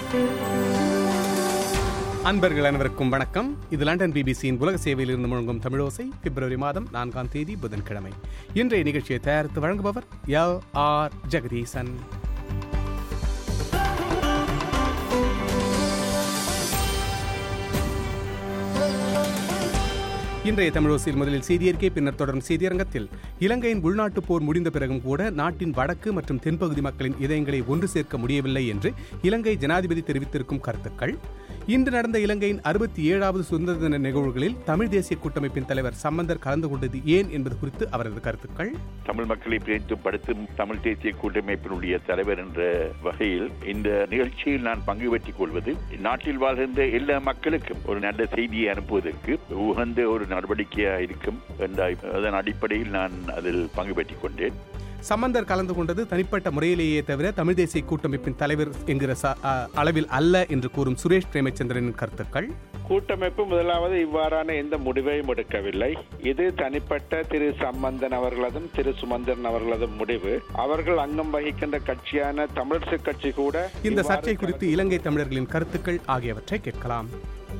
அன்பர்கள் அனைவருக்கும் வணக்கம் இது லண்டன் பிபிசியின் உலக சேவையில் இருந்து முழங்கும் தமிழோசை பிப்ரவரி மாதம் நான்காம் தேதி புதன்கிழமை இன்றைய நிகழ்ச்சியை தயாரித்து வழங்குபவர் எல் ஆர் ஜெகதீசன் இன்றைய தமிழோசியில் முதலில் செய்தியறிக்கை பின்னர் தொடரும் செய்தியரங்கத்தில் இலங்கையின் உள்நாட்டுப் போர் முடிந்த பிறகும் கூட நாட்டின் வடக்கு மற்றும் தென்பகுதி மக்களின் இதயங்களை ஒன்று சேர்க்க முடியவில்லை என்று இலங்கை ஜனாதிபதி தெரிவித்திருக்கும் கருத்துக்கள் இன்று நடந்த இலங்கையின் அறுபத்தி ஏழாவது சுதந்திர தின நிகழ்வுகளில் தமிழ் தேசிய கூட்டமைப்பின் தலைவர் சம்பந்தர் கலந்து கொண்டது ஏன் என்பது குறித்து அவரது கருத்துக்கள் தமிழ் மக்களை பிரித்துப்படுத்தும் தமிழ் தேசிய கூட்டமைப்பினுடைய தலைவர் என்ற வகையில் இந்த நிகழ்ச்சியில் நான் பங்கு பெற்றுக் கொள்வது நாட்டில் வாழ்கின்ற எல்லா மக்களுக்கும் ஒரு நல்ல செய்தியை அனுப்புவதற்கு உகந்த ஒரு நடவடிக்கையாக இருக்கும் என்ற அதன் அடிப்படையில் நான் அதில் பங்கு பெற்றுக் கொண்டேன் சம்பந்தர் கலந்து கொண்டது தனிப்பட்ட முறையிலேயே தவிர தமிழ் தேசிய கூட்டமைப்பின் தலைவர் என்கிற ச- அ, அளவில் அல்ல என்று கூறும் சுரேஷ் பிரேமச்சந்திரனின் கருத்துக்கள் கூட்டமைப்பு முதலாவது இவ்வாறான எந்த முடிவையும் எடுக்கவில்லை இது தனிப்பட்ட திரு சம்பந்தன் அவர்களதும் திரு சுமந்திரன் அவர்களதும் முடிவு அவர்கள் அங்கம் வகிக்கின்ற கட்சியான தமிழரசு கட்சி கூட இந்த இவ்வாறு சர்ச்சை குறித்து இலங்கை தமிழர்களின் கருத்துக்கள் ஆகியவற்றை கேட்கலாம்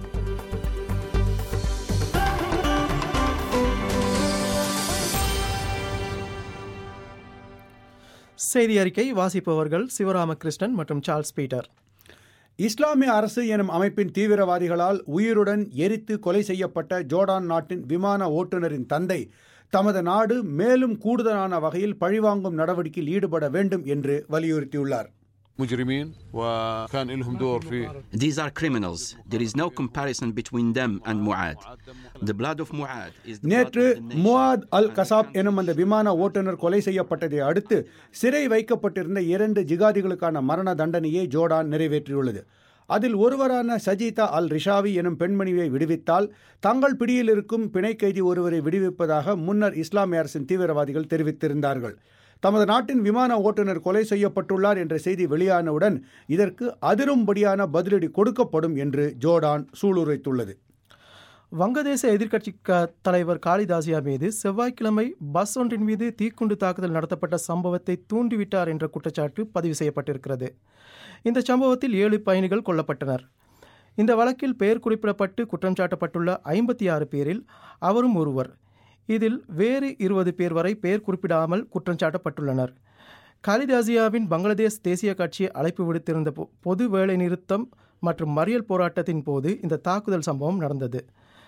செய்தி அறிக்கை வாசிப்பவர்கள் சிவராமகிருஷ்ணன் மற்றும் சார்ல்ஸ் பீட்டர் இஸ்லாமிய அரசு எனும் அமைப்பின் தீவிரவாதிகளால் உயிருடன் எரித்து கொலை செய்யப்பட்ட ஜோர்டான் நாட்டின் விமான ஓட்டுநரின் தந்தை தமது நாடு மேலும் கூடுதலான வகையில் பழிவாங்கும் நடவடிக்கையில் ஈடுபட வேண்டும் என்று வலியுறுத்தியுள்ளார் مجرمين وكان لهم دور في These are criminals. There is no comparison between them and Mu'ad. The blood of Mu'ad is the blood நேற்று of the nation. முவாத் அல் கசாப் எனும் அந்த விமான ஓட்டுநர் கொலை செய்யப்பட்டதை அடுத்து சிறை வைக்கப்பட்டிருந்த இரண்டு ஜிகாதிகளுக்கான மரண தண்டனையை ஜோர்டான் நிறைவேற்றியுள்ளது அதில் ஒருவரான சஜிதா அல் ரிஷாவி எனும் பெண்மணியை விடுவித்தால் தங்கள் பிடியில் இருக்கும் பிணை கைதி ஒருவரை விடுவிப்பதாக முன்னர் இஸ்லாமிய அரசின் தீவிரவாதிகள் தெரிவித்திருந்தார்கள் தமது நாட்டின் விமான ஓட்டுநர் கொலை செய்யப்பட்டுள்ளார் என்ற செய்தி வெளியானவுடன் இதற்கு அதிரும்படியான பதிலடி கொடுக்கப்படும் என்று ஜோர்டான் சூளுரைத்துள்ளது வங்கதேச எதிர்க்கட்சி க- தலைவர் காளிதாசியா மீது செவ்வாய்க்கிழமை பஸ் ஒன்றின் மீது தீக்குண்டு தாக்குதல் நடத்தப்பட்ட சம்பவத்தை தூண்டிவிட்டார் என்ற குற்றச்சாட்டு பதிவு செய்யப்பட்டிருக்கிறது இந்த சம்பவத்தில் ஏழு பயணிகள் கொல்லப்பட்டனர் இந்த வழக்கில் பெயர் குறிப்பிடப்பட்டு குற்றம் சாட்டப்பட்டுள்ள ஐம்பத்தி ஆறு பேரில் அவரும் ஒருவர் இதில் வேறு இருபது பேர் வரை பெயர் குறிப்பிடாமல் குற்றம் சாட்டப்பட்டுள்ளனர் காலிதாசியாவின் பங்களாதேஷ் தேசிய கட்சி அழைப்பு விடுத்திருந்த பொ- பொது வேலை நிறுத்தம் மற்றும் மறியல் போராட்டத்தின் போது இந்த தாக்குதல் சம்பவம் நடந்தது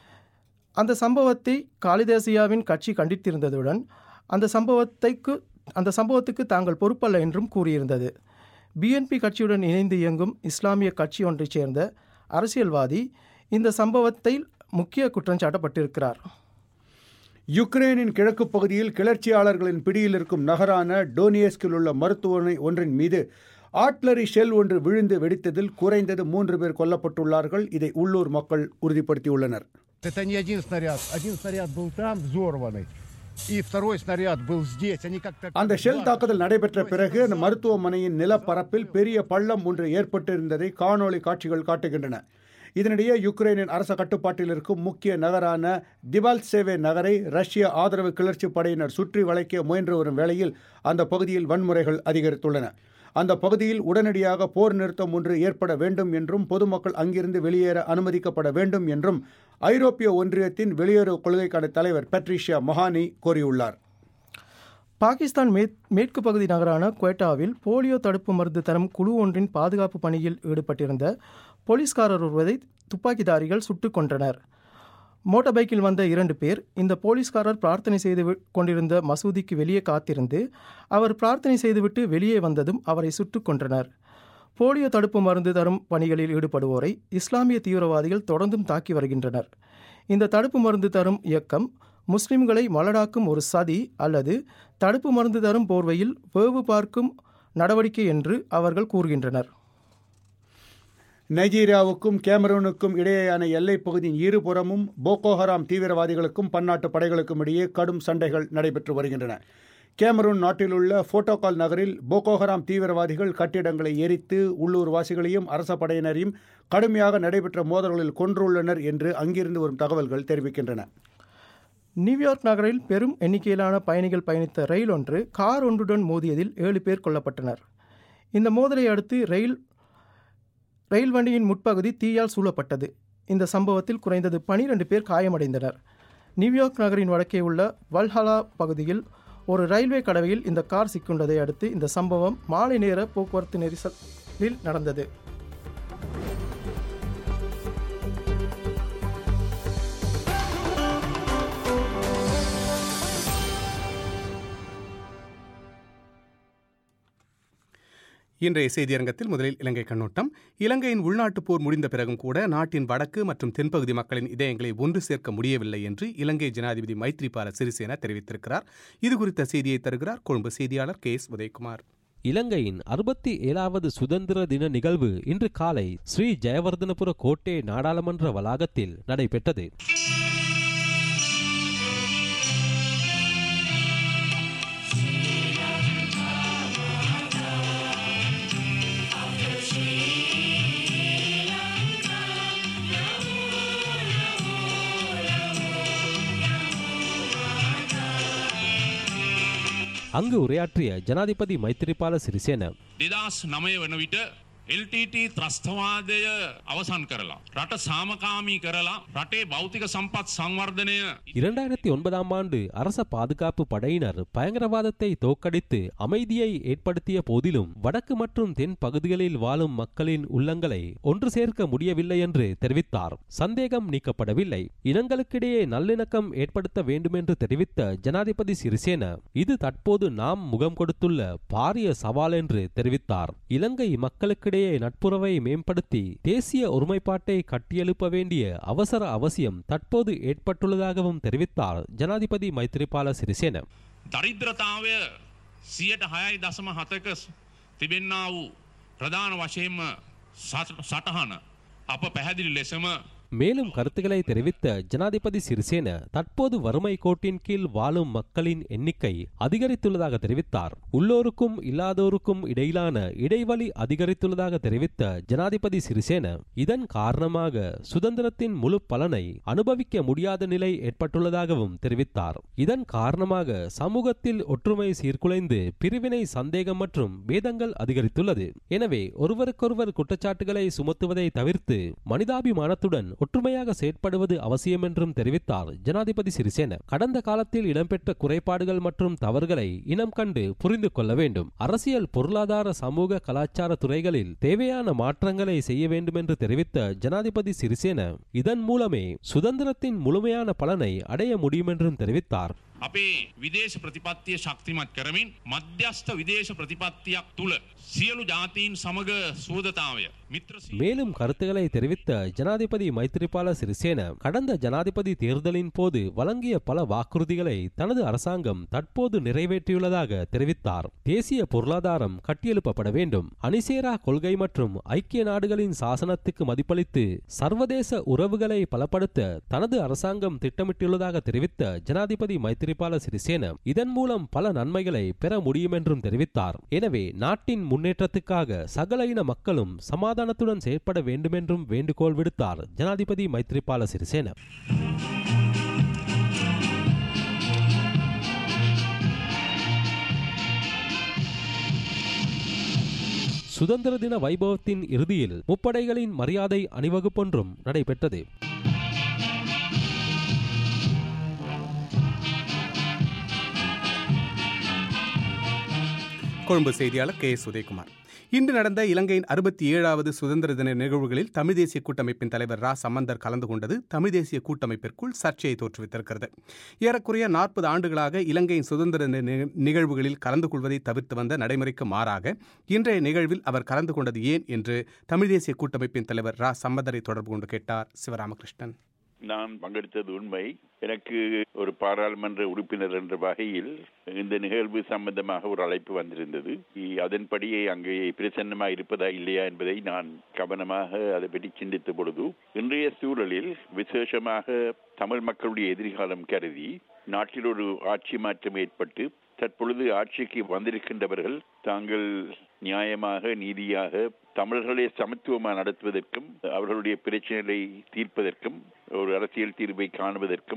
அந்த சம்பவத்தை காலிதாசியாவின் கட்சி கண்டித்திருந்ததுடன் அந்த சம்பவத்தைக்கு அந்த சம்பவத்துக்கு தாங்கள் பொறுப்பல்ல என்றும் கூறியிருந்தது பிஎன்பி கட்சியுடன் இணைந்து இயங்கும் இஸ்லாமிய கட்சி ஒன்றைச் சேர்ந்த அரசியல்வாதி இந்த சம்பவத்தில் முக்கிய குற்றம் சாட்டப்பட்டிருக்கிறார் யுக்ரைனின் கிழக்கு பகுதியில் கிளர்ச்சியாளர்களின் பிடியில் இருக்கும் நகரான டோனியஸ்கில் உள்ள மருத்துவமனை ஒன்றின் மீது ஆட்லரி ஷெல் ஒன்று விழுந்து வெடித்ததில் குறைந்தது மூன்று பேர் கொல்லப்பட்டுள்ளார்கள் இதை உள்ளூர் மக்கள் உறுதிப்படுத்தியுள்ளனர் Это не один снаряд. Один снаряд был там взорванный. И второй снаряд был здесь. Они как-то... அந்த ஷெல் தாக்குதல் நடைபெற்ற பிறகு அந்த மருத்துவமனையின் நிலப்பரப்பில் பெரிய பள்ளம் ஒன்று ஏற்பட்டிருந்ததை காணொளி காட்சிகள் காட்டுகின்றன இதனிடையே யுக்ரைனின் அரச கட்டுப்பாட்டில் இருக்கும் முக்கிய நகரான திபால்சேவே நகரை ரஷ்ய ஆதரவு கிளர்ச்சி படையினர் சுற்றி வளைக்க முயன்று வரும் வேளையில் அந்த பகுதியில் வன்முறைகள் அதிகரித்துள்ளன அந்த பகுதியில் உடனடியாக போர் நிறுத்தம் ஒன்று ஏற்பட வேண்டும் என்றும் பொதுமக்கள் அங்கிருந்து வெளியேற அனுமதிக்கப்பட வேண்டும் என்றும் ஐரோப்பிய ஒன்றியத்தின் வெளியுறவு கொள்கைக்கான தலைவர் பெட்ரிஷியா மொஹானி கோரியுள்ளார் பாகிஸ்தான் மே மேற்கு பகுதி நகரான குவேட்டாவில் போலியோ தடுப்பு மருந்து தரும் குழு ஒன்றின் பாதுகாப்பு பணியில் ஈடுபட்டிருந்த போலீஸ்காரர் ஒருவரை துப்பாக்கிதாரிகள் சுட்டுக் கொன்றனர் மோட்டார் பைக்கில் வந்த இரண்டு பேர் இந்த போலீஸ்காரர் பிரார்த்தனை செய்து வி- கொண்டிருந்த மசூதிக்கு வெளியே காத்திருந்து அவர் பிரார்த்தனை செய்துவிட்டு வெளியே வந்ததும் அவரை சுட்டுக் கொன்றனர் போலியோ தடுப்பு மருந்து தரும் பணிகளில் ஈடுபடுவோரை இஸ்லாமிய தீவிரவாதிகள் தொடர்ந்தும் தாக்கி வருகின்றனர் இந்த தடுப்பு மருந்து தரும் இயக்கம் முஸ்லிம்களை மலடாக்கும் ஒரு சதி அல்லது தடுப்பு மருந்து தரும் போர்வையில் வேவு பார்க்கும் நடவடிக்கை என்று அவர்கள் கூறுகின்றனர் நைஜீரியாவுக்கும் கேமரூனுக்கும் இடையேயான எல்லைப் பகுதியின் இருபுறமும் போகோ ஹராம் தீவிரவாதிகளுக்கும் பன்னாட்டு படைகளுக்கும் இடையே கடும் சண்டைகள் நடைபெற்று வருகின்றன கேமரூன் நாட்டிலுள்ள போட்டோகால் நகரில் போகோ ஹராம் தீவிரவாதிகள் கட்டிடங்களை எரித்து உள்ளூர் வாசிகளையும் அரச படையினரையும் கடுமையாக நடைபெற்ற மோதல்களில் கொன்றுள்ளனர் என்று அங்கிருந்து வரும் தகவல்கள் தெரிவிக்கின்றன நியூயார்க் நகரில் பெரும் எண்ணிக்கையிலான பயணிகள் பயணித்த ரயில் ஒன்று கார் ஒன்றுடன் மோதியதில் ஏழு பேர் கொல்லப்பட்டனர் இந்த மோதலை அடுத்து ரயில் ரயில் வண்டியின் முற்பகுதி தீயால் சூழப்பட்டது இந்த சம்பவத்தில் குறைந்தது பனிரெண்டு பேர் காயமடைந்தனர் நியூயார்க் நகரின் வடக்கே உள்ள வல்ஹலா பகுதியில் ஒரு ரயில்வே கடவையில் இந்த கார் சிக்குண்டதை அடுத்து இந்த சம்பவம் மாலை நேர போக்குவரத்து நெரிசலில் நடந்தது இன்றைய செய்தியரங்கத்தில் முதலில் இலங்கை கண்ணோட்டம் இலங்கையின் உள்நாட்டுப் போர் முடிந்த பிறகும் கூட நாட்டின் வடக்கு மற்றும் தென்பகுதி மக்களின் இதயங்களை ஒன்று சேர்க்க முடியவில்லை என்று இலங்கை ஜனாதிபதி மைத்ரிபால சிறிசேனா தெரிவித்திருக்கிறார் இது குறித்த செய்தியை தருகிறார் கொழும்பு செய்தியாளர் கே எஸ் உதயகுமார் இலங்கையின் அறுபத்தி ஏழாவது சுதந்திர தின நிகழ்வு இன்று காலை ஸ்ரீ ஜெயவர்தனபுர கோட்டை நாடாளுமன்ற வளாகத்தில் நடைபெற்றது அங்கு உரையாற்றிய ஜனாதிபதி மைத்திரிபால சிறிசேன දෙදස් නමය වන විට LTT ත්‍රස්තවාදය අවසන් කරලා. රට සාමකාමී කරලා රටේ භෞතික සම්පත් සංවර්ධනය இரண்டாயிரத்தி ஒன்பதாம் ஆண்டு அரச பாதுகாப்பு படையினர் பயங்கரவாதத்தை தோக்கடித்து அமைதியை ஏற்படுத்திய போதிலும் வடக்கு மற்றும் தென் பகுதிகளில் வாழும் மக்களின் உள்ளங்களை ஒன்று சேர்க்க முடியவில்லை என்று தெரிவித்தார் சந்தேகம் நீக்கப்படவில்லை இனங்களுக்கிடையே நல்லிணக்கம் ஏற்படுத்த வேண்டுமென்று தெரிவித்த ஜனாதிபதி சிறிசேன இது தற்போது நாம் முகம் கொடுத்துள்ள பாரிய சவால் என்று தெரிவித்தார் இலங்கை மக்களுக்கிடையே நட்புறவை மேம்படுத்தி தேசிய ஒருமைப்பாட்டை கட்டியெழுப்ப வேண்டிய அவசர அவசியம் தற்போது ஏற்பட்டுள்ளதாகவும் தெரிவித்தார் ஜனாதிபதி மைத்ரிபால சிறிசேன දරිද්‍රතාවය සියට හයයි දසම හතක තිබෙන්න්නා වූ ප්‍රධාන වශයෙන්ම සටහන අප පැහැදිලි ලෙසම மேலும் கருத்துக்களை தெரிவித்த ஜனாதிபதி சிறிசேன தற்போது வறுமை கோட்டின் கீழ் வாழும் மக்களின் எண்ணிக்கை அதிகரித்துள்ளதாக தெரிவித்தார் உள்ளோருக்கும் இல்லாதோருக்கும் இடையிலான இடைவெளி அதிகரித்துள்ளதாக தெரிவித்த ஜனாதிபதி சிறிசேன இதன் காரணமாக சுதந்திரத்தின் முழு பலனை அனுபவிக்க முடியாத நிலை ஏற்பட்டுள்ளதாகவும் தெரிவித்தார் இதன் காரணமாக சமூகத்தில் ஒற்றுமை சீர்குலைந்து பிரிவினை சந்தேகம் மற்றும் பேதங்கள் அதிகரித்துள்ளது எனவே ஒருவருக்கொருவர் குற்றச்சாட்டுகளை சுமத்துவதை தவிர்த்து மனிதாபிமானத்துடன் ஒற்றுமையாக செயற்படுவது அவசியம் என்றும் தெரிவித்தார் ஜனாதிபதி சிறிசேன கடந்த காலத்தில் இடம்பெற்ற குறைபாடுகள் மற்றும் தவறுகளை இனம் கண்டு புரிந்து கொள்ள வேண்டும் அரசியல் பொருளாதார சமூக கலாச்சார துறைகளில் தேவையான மாற்றங்களை செய்ய வேண்டும் என்று தெரிவித்த ஜனாதிபதி சிறிசேன இதன் மூலமே சுதந்திரத்தின் முழுமையான பலனை அடைய முடியும் என்றும் தெரிவித்தார் අපේ විදේශ ප්‍රතිපත්තිය ශක්තිමත් කරමින් මධ්‍යස්ථ විදේශ ප්‍රතිපත්තියක් තුළ සියලු ජාතීන් සමග සූදතාවය මිත්‍ර மேலும் கருத்துக்களை தெரிவித்த ஜனாதிபதி மைத்திரிபால சிறிசேன கடந்த ஜனாதிபதி தேர்தலின் போது வழங்கிய பல வாக்குறுதிகளை தனது அரசாங்கம் தற்போது நிறைவேற்றியுள்ளதாக தெரிவித்தார் தேசிய பொருளாதாரம் கட்டியெழுப்பப்பட வேண்டும் அணிசேரா கொள்கை மற்றும் ஐக்கிய நாடுகளின் சாசனத்துக்கு மதிப்பளித்து சர்வதேச உறவுகளை பலப்படுத்த தனது அரசாங்கம் திட்டமிட்டுள்ளதாக தெரிவித்த ஜனாதிபதி மைத்திரிபால சிறிசேன இதன் மூலம் பல நன்மைகளை பெற முடியும் என்றும் தெரிவித்தார் எனவே நாட்டின் முன்னேற்றத்துக்காக சகல இன மக்களும் சமாதானத்துடன் செயற்பட வேண்டுமென்றும் வேண்டுகோள் விடுத்தார் ஜனாதிபதி மைத்ரிபால சிறிசேன சுதந்திர தின வைபவத்தின் இறுதியில் முப்படைகளின் மரியாதை அணிவகுப்பொன்றும் நடைபெற்றது கொழும்பு செய்தியாளர் கே எஸ் உதயகுமார் இன்று நடந்த இலங்கையின் அறுபத்தி ஏழாவது சுதந்திர தின நிகழ்வுகளில் தமிழ் தேசிய கூட்டமைப்பின் தலைவர் ரா சம்பந்தர் கலந்து கொண்டது தமிழ் தேசிய கூட்டமைப்பிற்குள் சர்ச்சையை தோற்றுவித்திருக்கிறது ஏறக்குறைய நாற்பது ஆண்டுகளாக இலங்கையின் சுதந்திர தின நி- நிகழ்வுகளில் கலந்து கொள்வதை தவிர்த்து வந்த நடைமுறைக்கு மாறாக இன்றைய நிகழ்வில் அவர் கலந்து கொண்டது ஏன் என்று தமிழ் தேசிய கூட்டமைப்பின் தலைவர் ரா சம்பந்தரை தொடர்பு கொண்டு கேட்டார் சிவராமகிருஷ்ணன் நான் பங்கெடுத்தது உண்மை எனக்கு ஒரு பாராளுமன்ற உறுப்பினர் என்ற வகையில் இந்த நிகழ்வு சம்பந்தமாக ஒரு அழைப்பு வந்திருந்தது இ- அதன்படியே அங்கே பிரசன்னமாக இருப்பதா இல்லையா என்பதை நான் கவனமாக அதை பற்றி சிந்தித்த பொழுது இன்றைய சூழலில் விசேஷமாக தமிழ் மக்களுடைய எதிர்காலம் கருதி நாட்டில் ஒரு ஆட்சி மாற்றம் ஏற்பட்டு தற்பொழுது ஆட்சிக்கு வந்திருக்கின்றவர்கள் தாங்கள் நியாயமாக நீதியாக தமிழர்களை சமத்துவமாக நடத்துவதற்கும் அவர்களுடைய பிரச்சனைகளை தீர்ப்பதற்கும் ஒரு அரசியல் தீர்வை காணுவதற்கும்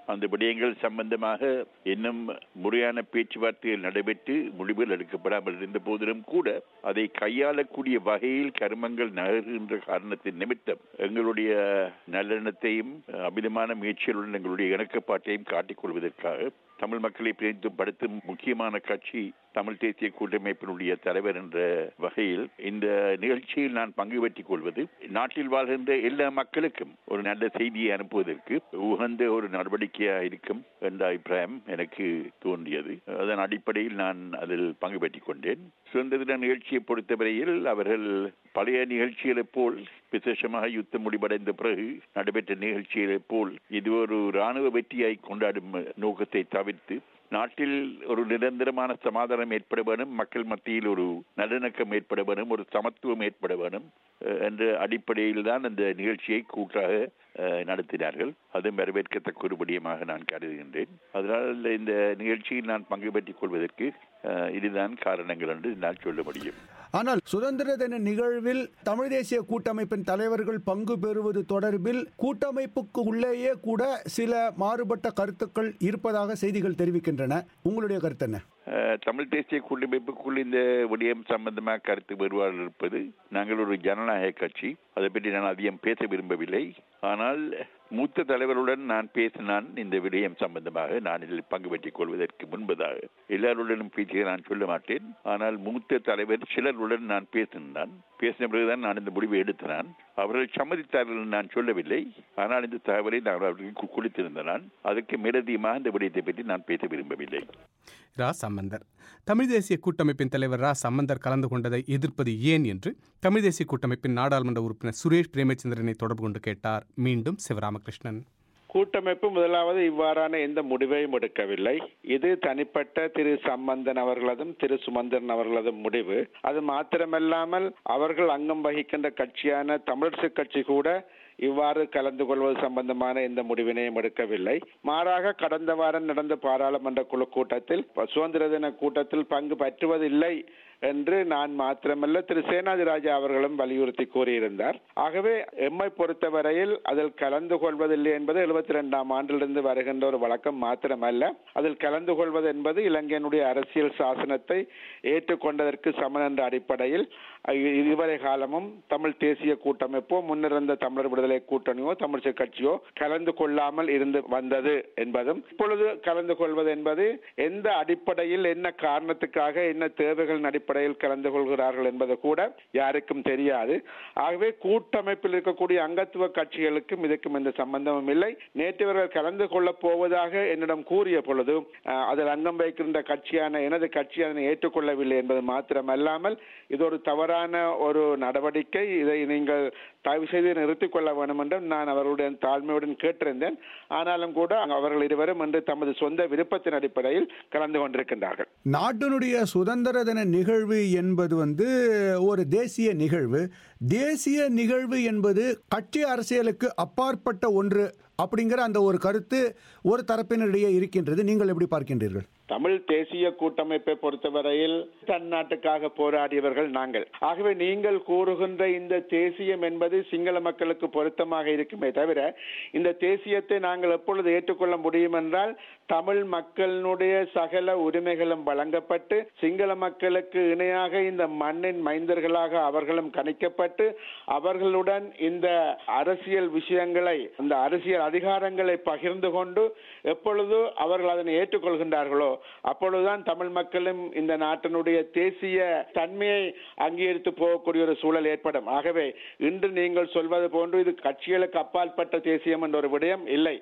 அந்த விடயங்கள் சம்பந்தமாக இன்னும் முறையான பேச்சுவார்த்தைகள் நடைபெற்று முடிவுகள் எடுக்கப்படாமல் இருந்த போதிலும் கூட அதை கையாளக்கூடிய வகையில் கருமங்கள் நகர்கின்ற காரணத்தின் நிமித்தம் எங்களுடைய நல்லெண்ணத்தையும் அமிதமான முயற்சிகளுடன் எங்களுடைய இணக்கப்பாட்டையும் காட்டிக் கொள்வதற்காக தமிழ் மக்களை பிரதிநிதித்துவப்படுத்தும் முக்கியமான கட்சி தமிழ் தேசிய கூட்டமைப்பினுடைய தலைவர் என்ற வகையில் இந்த நிகழ்ச்சியில் நான் பங்கு பெற்றுக் கொள்வது நாட்டில் வாழ்கின்ற எல்லா மக்களுக்கும் ஒரு நல்ல செய்தியை அனுப்புவதற்கு உகந்த ஒரு நடவடிக்கையாக இருக்கும் என்ற அபிப்பிராயம் எனக்கு தோன்றியது அதன் அடிப்படையில் நான் அதில் பங்கு பெற்றுக் கொண்டேன் சுதந்திர தின நிகழ்ச்சியை பொறுத்தவரையில் அவர்கள் பழைய நிகழ்ச்சிகளைப் போல் விசேஷமாக யுத்தம் முடிவடைந்த பிறகு நடைபெற்ற நிகழ்ச்சிகளைப் போல் இது ஒரு ராணுவ வெற்றியை கொண்டாடும் நோக்கத்தை தவிர்த்து நாட்டில் ஒரு நிரந்தரமான சமாதானம் ஏற்பட வேணும் மக்கள் மத்தியில் ஒரு நல்லிணக்கம் ஏற்பட வேணும் ஒரு சமத்துவம் ஏற்பட வேணும் என்ற அடிப்படையில் தான் அந்த நிகழ்ச்சியை கூட்டாக நடத்தினார்கள் அது வரவேற்கத்தக்க ஒரு விடயமாக நான் கருதுகின்றேன் அதனால் இந்த நிகழ்ச்சியில் நான் பங்கு பெற்றுக் கொள்வதற்கு இதுதான் காரணங்கள் என்று நான் சொல்ல முடியும் ஆனால் சுதந்திர தின நிகழ்வில் தமிழ் தேசிய கூட்டமைப்பின் தலைவர்கள் பங்கு பெறுவது தொடர்பில் கூட்டமைப்புக்கு உள்ளேயே கூட சில மாறுபட்ட கருத்துக்கள் இருப்பதாக செய்திகள் தெரிவிக்கின்றன உங்களுடைய கருத்து என்ன தமிழ் தேசிய கூட்டமைப்புக்குள் இந்த விடயம் சம்பந்தமாக கருத்து வேறுபாடு இருப்பது நாங்கள் ஒரு ஜனநாயக கட்சி அதை பற்றி நான் அதிகம் பேச விரும்பவில்லை ஆனால் மூத்த தலைவருடன் நான் பேசினான் இந்த விடயம் சம்பந்தமாக நான் இதில் பங்கு பெற்றுக் கொள்வதற்கு முன்பதாக எல்லாருடனும் பேசிய நான் சொல்ல மாட்டேன் ஆனால் மூத்த தலைவர் சிலருடன் நான் பேசினான் பேசின பிறகுதான் நான் இந்த முடிவை எடுத்தனான் அவர்கள் சம்மதித்தார்கள் நான் சொல்லவில்லை ஆனால் இந்த தகவலை நான் அவர்களுக்கு கொடுத்திருந்தனான் அதுக்கு மேலதிகமாக இந்த விடயத்தை பற்றி நான் பேச விரும்பவில்லை ரா சம்பந்தர் தமிழ் தேசிய கூட்டமைப்பின் தலைவர் ரா சம்பந்தர் கலந்து கொண்டதை எதிர்ப்பது ஏன் என்று தமிழ் தேசிய கூட்டமைப்பின் நாடாளுமன்ற உறுப்பினர் சுரேஷ் பிரேமச்சந்திரனை தொடர்பு கொண்டு கேட்டார் மீண்டும் சிவராமகிருஷ்ணன் கூட்டமைப்பு முதலாவது இவ்வாறான எந்த முடிவையும் எடுக்கவில்லை இது தனிப்பட்ட திரு சம்பந்தன் அவர்களதும் திரு சுமந்திரன் அவர்களதும் முடிவு அது மாத்திரமல்லாமல் அவர்கள் அங்கம் வகிக்கின்ற கட்சியான தமிழரசு கட்சி கூட இவ்வாறு கலந்து கொள்வது சம்பந்தமான எந்த முடிவினையும் எடுக்கவில்லை மாறாக கடந்த வாரம் நடந்த பாராளுமன்ற குழு கூட்டத்தில் சுதந்திர தின கூட்டத்தில் பங்கு பற்றுவதில்லை என்று நான் மாத்திரமல்ல திரு சேனாதி ராஜா அவர்களும் வலியுறுத்தி கூறியிருந்தார் ஆகவே எம்மை பொறுத்தவரையில் அதில் கலந்து கொள்வதில்லை என்பது எழுபத்தி ரெண்டாம் ஆண்டிலிருந்து வருகின்ற ஒரு வழக்கம் மாத்திரமல்ல அதில் கலந்து கொள்வது என்பது இலங்கையினுடைய அரசியல் சாசனத்தை ஏற்றுக்கொண்டதற்கு சமன் என்ற அடிப்படையில் இதுவரை காலமும் தமிழ் தேசிய கூட்டமைப்போ முன்னிருந்த தமிழர் விடுதலை கூட்டணியோ தமிழ்ச்சி கட்சியோ கலந்து கொள்ளாமல் இருந்து வந்தது என்பதும் இப்பொழுது கலந்து கொள்வது என்பது எந்த அடிப்படையில் என்ன காரணத்துக்காக என்ன தேவைகளின் அடிப்படையில் கலந்து கொள்கிறார்கள் என்பது கூட யாருக்கும் தெரியாது ஆகவே கூட்டமைப்பில் இருக்கக்கூடிய அங்கத்துவ கட்சிகளுக்கும் இதுக்கும் எந்த சம்பந்தமும் இல்லை நேற்று இவர்கள் கலந்து கொள்ளப் போவதாக என்னிடம் கூறிய பொழுது அதில் அங்கம் வைக்கின்ற கட்சியான எனது கட்சி அதனை ஏற்றுக்கொள்ளவில்லை என்பது மாத்திரமல்லாமல் இது ஒரு தவறான ஒரு நடவடிக்கை இதை நீங்கள் தயவு செய்து நிறுத்திக் கொள்ள வேண்டும் என்றும் நான் அவர்களுடன் தாழ்மையுடன் கேட்டிருந்தேன் ஆனாலும் கூட அவர்கள் இருவரும் இன்று தமது சொந்த விருப்பத்தின் அடிப்படையில் கலந்து கொண்டிருக்கின்றார்கள் நாட்டினுடைய சுதந்திர தின நிகழ்வு என்பது வந்து ஒரு தேசிய நிகழ்வு தேசிய நிகழ்வு என்பது கட்சி அரசியலுக்கு அப்பாற்பட்ட ஒன்று அப்படிங்கிற அந்த ஒரு கருத்து ஒரு தரப்பினரிடையே இருக்கின்றது நீங்கள் எப்படி பார்க்கின்றீர்கள் தமிழ் தேசிய கூட்டமைப்பை பொறுத்தவரையில் தன்னாட்டுக்காக போராடியவர்கள் நாங்கள் ஆகவே நீங்கள் கூறுகின்ற இந்த தேசியம் என்பது சிங்கள மக்களுக்கு பொருத்தமாக இருக்குமே தவிர இந்த தேசியத்தை நாங்கள் எப்பொழுது ஏற்றுக்கொள்ள முடியும் என்றால் தமிழ் மக்களினுடைய சகல உரிமைகளும் வழங்கப்பட்டு சிங்கள மக்களுக்கு இணையாக இந்த மண்ணின் மைந்தர்களாக அவர்களும் கணிக்கப்பட்டு அவர்களுடன் இந்த அரசியல் விஷயங்களை அந்த அரசியல் அதிகாரங்களை பகிர்ந்து கொண்டு எப்பொழுது அவர்கள் அதனை ஏற்றுக்கொள்கின்றார்களோ அப்பொழுதுதான் தமிழ் மக்களும் இந்த நாட்டினுடைய தேசிய தன்மையை அங்கீகரித்து போகக்கூடிய ஒரு சூழல் ஏற்படும் ஆகவே இன்று நீங்கள் சொல்வது போன்று இது கட்சிகளுக்கு அப்பாற்பட்ட தேசியம் என்ற ஒரு விடயம் இல்லை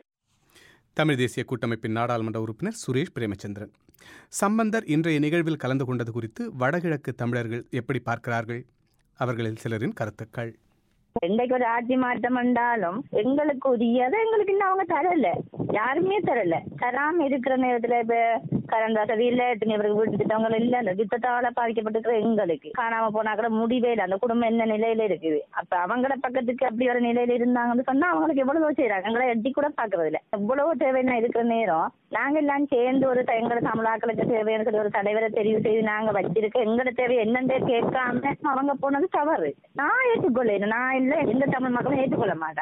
தமிழ் தேசிய கூட்டமைப்பின் நாடாளுமன்ற உறுப்பினர் சுரேஷ் பிரேமச்சந்திரன் சம்பந்தர் இன்றைய நிகழ்வில் கலந்து கொண்டது குறித்து வடகிழக்கு தமிழர்கள் எப்படி பார்க்கிறார்கள் அவர்களில் சிலரின் கருத்துக்கள் இன்றைக்கு ஒரு ஆட்சி மாற்றம் வந்தாலும் எங்களுக்கு உரியதை எங்களுக்கு இன்னும் அவங்க தரல யாருமே தரல தராம இருக்கிற நேரத்துல இப்ப கடந்த வசதியில எத்தனை பேருக்கு வீட்டு திட்டங்கள் இல்ல அந்த திட்டத்தால பாதிக்கப்பட்டிருக்கிற எங்களுக்கு காணாம போனா கூட முடிவே இல்லை அந்த குடும்பம் என்ன நிலையில இருக்குது அப்ப அவங்கள பக்கத்துக்கு அப்படி ஒரு நிலையில இருந்தாங்கன்னு சொன்னா அவங்களுக்கு எவ்வளவு செய்யறாங்க எங்களை எட்டி கூட பாக்குறது இல்ல எவ்வளவு தேவைன்னா இருக்கிற நேரம் நாங்க எல்லாம் சேர்ந்து ஒரு எங்களை தமிழாக்களுக்கு தேவைன்னு சொல்லி ஒரு தலைவரை தெரிவு செய்து நாங்க வச்சிருக்க எங்களோட தேவை என்னன்றே கேட்காம அவங்க போனது தவறு நான் ஏற்றுக்கொள்ள நான் இல்ல எந்த தமிழ் மக்களும் ஏற்றுக்கொள்ள மாட்டாங்க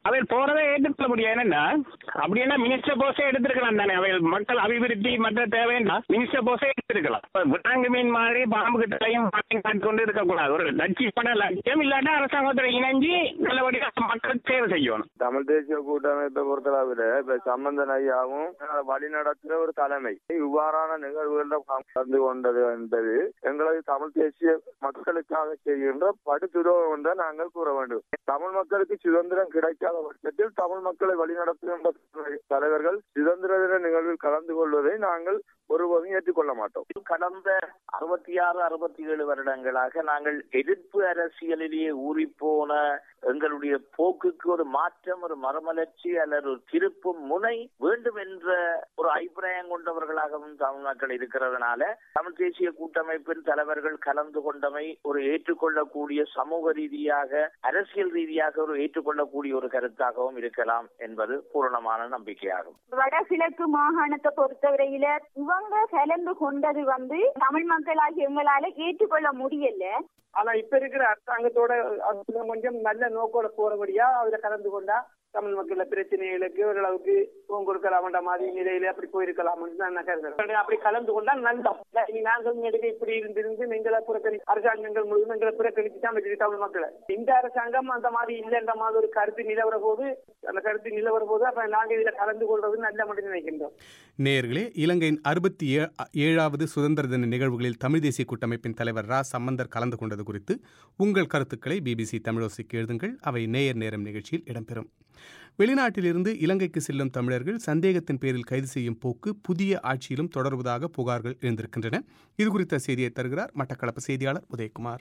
அவர் போறதை ஏற்றுக்கொள்ள முடியாது என்னன்னா அப்படின்னா மினிஸ்டர் போஸ்டே எடுத்திருக்கலாம் தானே அவை மக்கள் அபிவிருத்தி மற்ற தேவைன்னா மினிஸ்டர் போஸ்டே எடுத்திருக்கலாம் இப்ப விட்டாங்கு மீன் மாதிரி பாம்பு கிட்டலையும் காட்டி கொண்டு இருக்கக்கூடாது ஒரு லட்சியமான லட்சியம் இல்லாட்டா அரசாங்கத்துல இணைஞ்சு நல்லபடியாக மக்களுக்கு சேவை செய்யணும் தமிழ் தேசிய கூட்டமைப்பை பொறுத்தளவில் இப்ப சம்பந்தன் ஐயாவும் வழி நடத்துகிற ஒரு தலைமை இவ்வாறான நிகழ்வுகளில் கலந்து கொண்டது என்பது எங்களது தமிழ் தேசிய மக்களுக்காக செய்கின்ற படுதுரோகம் என்று நாங்கள் கூற வேண்டும் தமிழ் மக்களுக்கு சுதந்திரம் கிடைக்காத பட்சத்தில் தமிழ் மக்களை வழிநடத்துகின்ற தலைவர்கள் சுதந்திர தின நிகழ்வில் கலந்து கொள்வதை நாங்கள் ஒருபோதும் ஏற்றுக்கொள்ள மாட்டோம் கடந்த அறுபத்தி ஆறு அறுபத்தி ஏழு வருடங்களாக நாங்கள் எதிர்ப்பு அரசியலிலேயே ஊறிப்போன எங்களுடைய போக்குக்கு ஒரு மாற்றம் ஒரு மறுமலர்ச்சி அல்லது ஒரு திருப்பும் முனை வேண்டும் என்ற ஒரு அபிப்பிராயம் கொண்டவர்களாகவும் தமிழ் மக்கள் இருக்கிறதுனால தமிழ் தேசிய கூட்டமைப்பின் தலைவர்கள் கலந்து கொண்டமை ஒரு ஏற்றுக்கொள்ளக்கூடிய சமூக ரீதியாக அரசியல் ரீதியாக ஒரு ஏற்றுக்கொள்ளக்கூடிய ஒரு கருத்தாகவும் இருக்கலாம் என்பது பூரணமான நம்பிக்கையாகும் வடகிழக்கு மாகாணத்தை பொறுத்தவரையில இவங்க கலந்து கொண்டது வந்து தமிழ் மக்களாகிய எங்களால ஏற்றுக்கொள்ள முடியல ஆனா இப்ப இருக்கிற அரசாங்கத்தோட அது கொஞ்சம் நல்ல நோக்கோட போறபடியா அதுல கலந்து கொண்டா தமிழ் மக்கள பிரச்சனைகளுக்கு ஓரளவுக்கு உங்க கொடுக்கலாம்ன்ற மாதிரி நிலையில அப்படி போயிருக்கலாம்னு தான் நான் கருதுறேன் அப்படி கலந்து கொண்டா நல்லம் இனி நாங்கள் நெடுக இப்படி இருந்திருந்து எங்களை புறக்கணி அரசாங்கங்கள் முழுவதும் எங்களை புறக்கணிச்சு தான் வச்சிருக்கு தமிழ் மக்களை இந்த அரசாங்கம் அந்த மாதிரி இல்லைன்ற மாதிரி ஒரு கருத்து நிலவர போது அந்த கருத்து நிலவர போது அப்ப நாங்க இதுல கலந்து கொள்வது நல்ல மட்டும் நினைக்கின்றோம் நேர்களே இலங்கையின் அறுபத்தி ஏழாவது சுதந்திர தின நிகழ்வுகளில் தமிழ் தேசிய கூட்டமைப்பின் தலைவர் ரா சம்பந்தர் கலந்து கொண்டது குறித்து உங்கள் கருத்துக்களை பிபிசி தமிழோசைக்கு எழுதுங்கள் அவை நேயர் நேரம் நிகழ்ச்சியில் இடம்பெறும் வெளிநாட்டிலிருந்து இலங்கைக்கு செல்லும் தமிழர்கள் சந்தேகத்தின் பேரில் கைது செய்யும் போக்கு புதிய ஆட்சியிலும் தொடர்வதாக புகார்கள் எழுந்திருக்கின்றன இது குறித்த செய்தியை தருகிறார் மட்டக்களப்பு செய்தியாளர் உதயகுமார்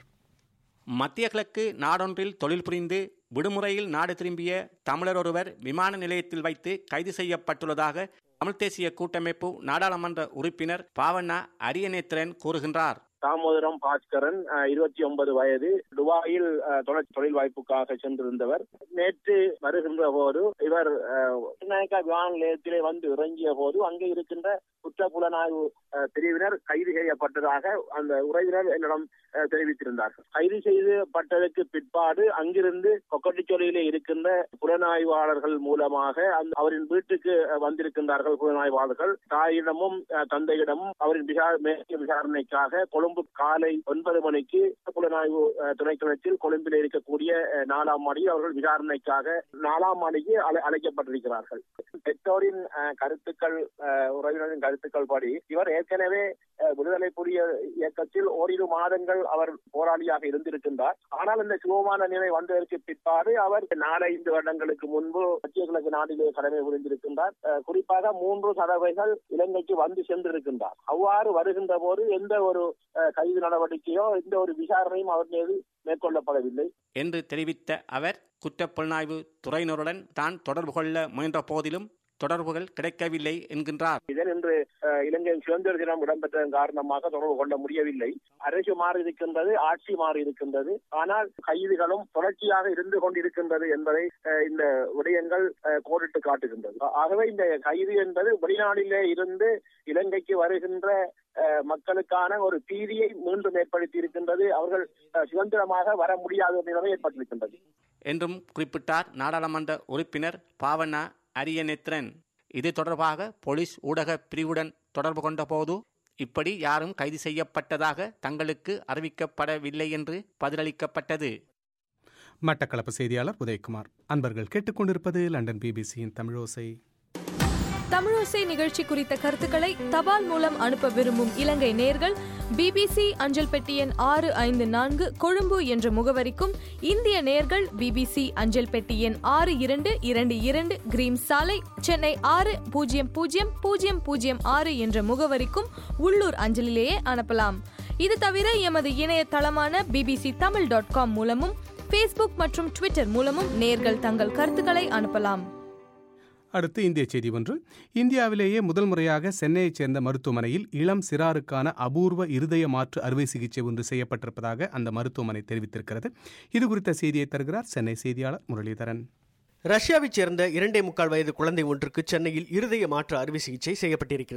மத்திய கிழக்கு நாடொன்றில் தொழில் புரிந்து விடுமுறையில் நாடு திரும்பிய தமிழர் ஒருவர் விமான நிலையத்தில் வைத்து கைது செய்யப்பட்டுள்ளதாக தமிழ் தேசிய கூட்டமைப்பு நாடாளுமன்ற உறுப்பினர் பாவண்ணா அரியநேத்திரன் கூறுகின்றார் தாமோதரம் பாஸ்கரன் இருபத்தி ஒன்பது வயது துபாயில் தொழில் வாய்ப்புக்காக சென்றிருந்தவர் நேற்று வருகின்ற போது இவர் நாயக்கா விமான நிலையத்திலே வந்து இறங்கிய போது அங்கே இருக்கின்ற குற்ற புலனாய்வு பிரிவினர் கைது செய்யப்பட்டதாக அந்த உறவினர் என்னிடம் தெரிவித்திருந்தார் கைது செய்யப்பட்டதற்கு பிற்பாடு அங்கிருந்து கொக்கட்டிச்சொலியிலே இருக்கின்ற புலனாய்வாளர்கள் மூலமாக அவரின் வீட்டுக்கு வந்திருக்கின்றார்கள் புலனாய்வாளர்கள் தாயிடமும் தந்தையிடமும் அவரின் விசாரணைக்காக கொழும்பு காலை ஒன்பது மணிக்கு புலனாய்வு துணைக்களத்தில் கொழும்பில் இருக்கக்கூடிய நாலாம் மாடி அவர்கள் விசாரணைக்காக நாலாம் மாடிக்கு அழைக்கப்பட்டிருக்கிறார்கள் பெற்றோரின் கருத்துக்கள் உறவினரின் கருத்துக்கள் படி இவர் ஏற்கனவே விடுதலை புலிய இயக்கத்தில் ஓரிரு மாதங்கள் அவர் போராளியாக இருந்திருக்கின்றார் ஆனால் இந்த சுகமான நிலை வந்ததற்கு பிற்பாடு அவர் நாலஞ்சு வருடங்களுக்கு முன்பு மத்திய கிழக்கு நாட்டிலே கடமை புரிந்திருக்கின்றார் குறிப்பாக மூன்று தடவைகள் இலங்கைக்கு வந்து சென்றிருக்கின்றார் அவ்வாறு வருகின்ற போது எந்த ஒரு கைது நடவடிக்கையோ எந்த ஒரு விசாரணையும் அவர் மீது மேற்கொள்ளப்படவில்லை என்று தெரிவித்த அவர் குற்றப்புலனாய்வு துறையினருடன் தான் தொடர்பு கொள்ள முயன்ற போதிலும் தொடர்புகள் கிடைக்கவில்லை என்கின்றார் இதன் இன்று இலங்கையின் சுதந்திர தினம் இடம்பெற்றதன் காரணமாக தொடர்பு கொள்ள முடியவில்லை அரசு மாறி இருக்கின்றது ஆட்சி மாறி இருக்கின்றது ஆனால் கைதுகளும் தொடர்ச்சியாக இருந்து கொண்டிருக்கின்றது என்பதை இந்த விடயங்கள் கோடிட்டு காட்டுகின்றது ஆகவே இந்த கைது என்பது வெளிநாட்டிலே இருந்து இலங்கைக்கு வருகின்ற மக்களுக்கான ஒரு பீதியை மீண்டும் ஏற்படுத்தி இருக்கின்றது அவர்கள் சுதந்திரமாக வர முடியாத நிலைமை ஏற்பட்டிருக்கின்றது என்றும் குறிப்பிட்டார் நாடாளுமன்ற உறுப்பினர் பாவண்ணா அரியநேத்திரன் இது தொடர்பாக போலீஸ் ஊடக பிரிவுடன் தொடர்பு கொண்ட போது இப்படி யாரும் கைது செய்யப்பட்டதாக தங்களுக்கு அறிவிக்கப்படவில்லை என்று பதிலளிக்கப்பட்டது மட்டக்களப்பு செய்தியாளர் உதயகுமார் அன்பர்கள் கேட்டுக்கொண்டிருப்பது லண்டன் பிபிசியின் தமிழோசை தமிழோசை நிகழ்ச்சி குறித்த கருத்துக்களை தபால் மூலம் அனுப்ப விரும்பும் இலங்கை நேர்கள் பிபிசி அஞ்சல் பெட்டி எண் ஆறு ஐந்து நான்கு கொழும்பு என்ற முகவரிக்கும் இந்திய நேர்கள் பிபிசி அஞ்சல் பெட்டி எண் ஆறு இரண்டு இரண்டு இரண்டு கிரீம் சாலை சென்னை ஆறு பூஜ்ஜியம் பூஜ்ஜியம் பூஜ்ஜியம் பூஜ்ஜியம் ஆறு என்ற முகவரிக்கும் உள்ளூர் அஞ்சலிலேயே அனுப்பலாம் இது தவிர எமது இணையதளமான பிபிசி தமிழ் டாட் காம் மூலமும் ஃபேஸ்புக் மற்றும் ட்விட்டர் மூலமும் நேர்கள் தங்கள் கருத்துக்களை அனுப்பலாம் அடுத்து இந்திய செய்தி ஒன்று இந்தியாவிலேயே முதல் முறையாக சென்னையைச் சேர்ந்த மருத்துவமனையில் இளம் சிறாருக்கான அபூர்வ இருதய மாற்று அறுவை சிகிச்சை ஒன்று செய்யப்பட்டிருப்பதாக அந்த மருத்துவமனை தெரிவித்திருக்கிறது இது குறித்த செய்தியை தருகிறார் சென்னை செய்தியாளர் முரளிதரன் ரஷ்யாவைச் சேர்ந்த இரண்டே முக்கால் வயது குழந்தை ஒன்றுக்கு சென்னையில் இருதய மாற்று அறுவை சிகிச்சை செய்யப்பட்டிருக்கிறது